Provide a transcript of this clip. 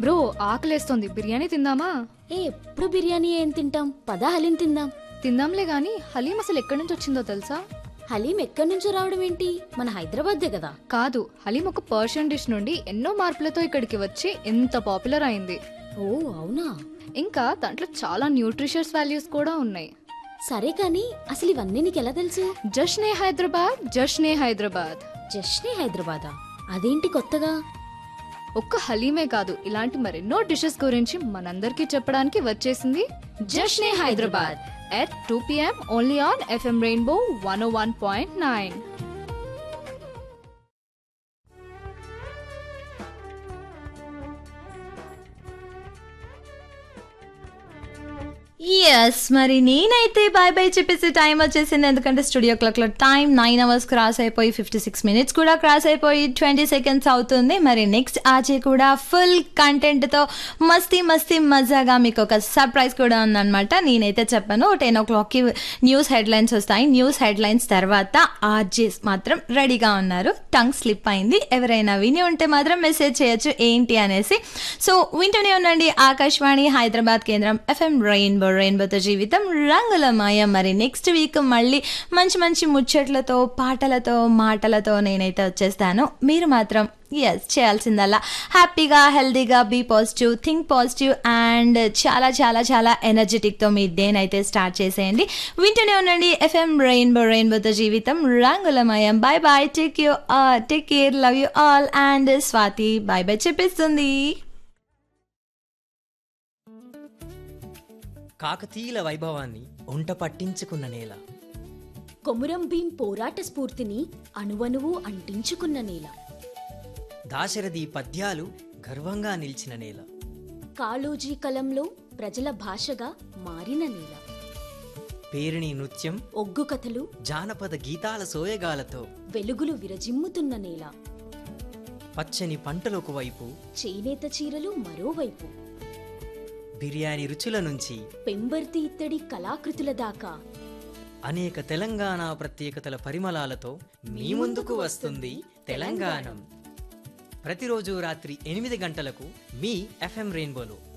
bro ఆకలేస్తోంది biryani తిందామా ఏ ఎప్పుడు బిర్యానీ ఏం తింటాం పదా హలీం తిందాం తిందాంలే గాని హలీం అసలు ఎక్కడి నుంచి వచ్చిందో తెలుసా హలీం ఎక్కడి నుంచో రావడం ఏంటి మన హైదరాబాద్దే కదా కాదు హలీం ఒక పర్షియన్ డిష్ నుండి ఎన్నో మార్పులతో ఇక్కడికి వచ్చి ఎంత పాపులర్ అయింది ఓ అవునా ఇంకా దాంట్లో చాలా న్యూట్రిషియస్ వాల్యూస్ కూడా ఉన్నాయి సరే కానీ అసలు ఇవన్నీ నీకు ఎలా తెలుసు జష్నే హైదరాబాద్ జష్నే హైదరాబాద్ జస్ట్నే హైదరాబాదా అదేంటి కొత్తగా ఒక్క హలీమే కాదు ఇలాంటి మరెన్నో డిషెస్ గురించి మనందరికీ చెప్పడానికి వచ్చేసింది Jashne Hyderabad at two PM only on FM rainbow one one point nine yes మరి నేనైతే బాయ్ బాయ్ చెప్పేసి టైం వచ్చేసింది ఎందుకంటే స్టూడియో క్లాక్లో టైం నైన్ అవర్స్ క్రాస్ అయిపోయి ఫిఫ్టీ సిక్స్ మినిట్స్ కూడా క్రాస్ అయిపోయి ట్వంటీ సెకండ్స్ అవుతుంది మరి నెక్స్ట్ ఆచే కూడా ఫుల్ కంటెంట్తో మస్తీ మస్తీ మజాగా మీకు ఒక సర్ప్రైజ్ కూడా ఉందన్నమాట నేనైతే చెప్పాను టెన్ ఓ క్లాక్కి న్యూస్ హెడ్లైన్స్ వస్తాయి న్యూస్ హెడ్లైన్స్ తర్వాత ఆర్జేస్ మాత్రం రెడీగా ఉన్నారు టంగ్ స్లిప్ అయింది ఎవరైనా విని ఉంటే మాత్రం మెసేజ్ చేయొచ్చు ఏంటి అనేసి సో వింటూనే ఉండండి ఆకాశవాణి హైదరాబాద్ కేంద్రం ఎఫ్ఎం రెయిన్బో రెయిన్బోతో జీవితం రంగుల మాయ మరి నెక్స్ట్ వీక్ మళ్ళీ మంచి మంచి ముచ్చట్లతో పాటలతో మాటలతో నేనైతే వచ్చేస్తాను మీరు మాత్రం ఎస్ చేయాల్సిందల్లా హ్యాపీగా హెల్దీగా be positive think positive and చాలా చాలా చాలా ఎనర్జెటిక్తో మీ డేన్ అయితే స్టార్ట్ చేసేయండి వింటూనే ఉండండి ఎఫ్ఎం రెయిన్బో రెయిన్బోతో జీవితం రంగులమయం bye bye take you take care love you all and Swathi bye bye చెప్పేస్తుంది కాకతీయుల వైభవాన్ని ఒంట పట్టించుకున్న నేల కొమురం భీం పోరాట స్ఫూర్తిని అణువణువు అంటించుకున్న నేల దాశరథి పద్యాలు గర్వంగా నిలిచిన నేల కాళోజీ కలంలో ప్రజల భాషగా మారిన నేల పేరిణి నృత్యం ఒగ్గు కథలు జానపద గీతాల సోయగాలతో వెలుగులు విరజిమ్ముతున్న నేల పచ్చని పంటలొక వైపు చేనేత చీరలు మరోవైపు బిర్యానీ రుచుల నుంచి పెంబర్తి ఇత్తడి కళాకృతుల దాకా అనేక తెలంగాణ ప్రత్యేకతల పరిమళాలతో మీ ముందుకు వస్తుంది తెలంగాణం ప్రతిరోజు రాత్రి ఎనిమిది గంటలకు మీ ఎఫ్ఎం రెయిన్బోలో